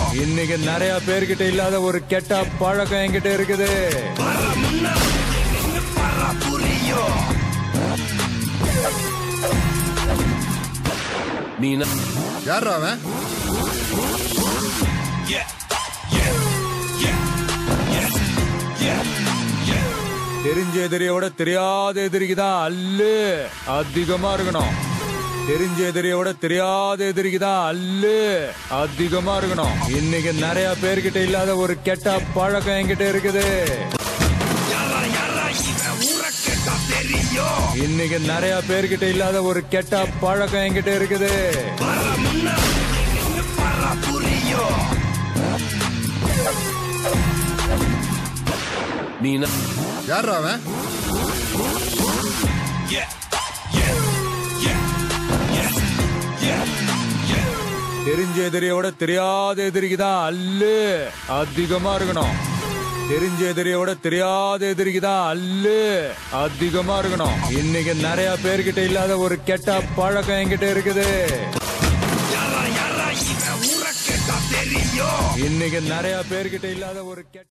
இன்னைக்கு நிறைய பேர்கிட்ட இல்லாத ஒரு கெட்ட பழக்கம் என்கிட்ட இருக்குது வர முன்னாடி நின்னு பர புரியும் நீ என்ன யாரா அவன் Yeah, yeah, yeah, yeah, yeah, yeah. தெரிஞ்ச எதிரியோட தெரியாத எதிரிக்கு தான் அல்லு அதிகமா இருக்கணும் தெரிஞ்ச எதிரியோட தெரியாத எதிரிக்கு தான் அல்லு அதிகமா இருக்கணும் இன்னைக்கு நிறைய பேர்கிட்ட இல்லாத ஒரு கெட்ட பழக்கம் என்கிட்ட இருக்குது யாரா யாரா இவன் ஊரை கேட்டா தெரியும் இன்னைக்கு நிறைய பேர்கிட்ட இல்லாத ஒரு கெட்ட பழக்கம் என்கிட்ட இருக்குது வர முன்னாடி நின்னு பர புரியும் நீ என்ன யாரா அவன் Yeah, yeah, yeah, yeah, yeah, yeah. தெரிஞ்ச எதிரியோட தெரியாத எதிரிக்கு தான் அல்லு அதிகமா இருக்கணும் தெரிஞ்ச எதிரியோட தெரியாத எதிரிக்கு தான் அல்லு அதிகமா இருக்கணும் இன்னைக்கு நிறைய பேர்கிட்ட இல்லாத ஒரு கெட்ட பழக்கம் என்கிட்ட இருக்குது யாரா யாரா இவன் ஊரை கேட்டா தெரியும் இன்னைக்கு நிறைய பேர்கிட்ட இல்லாத ஒரு கெட்ட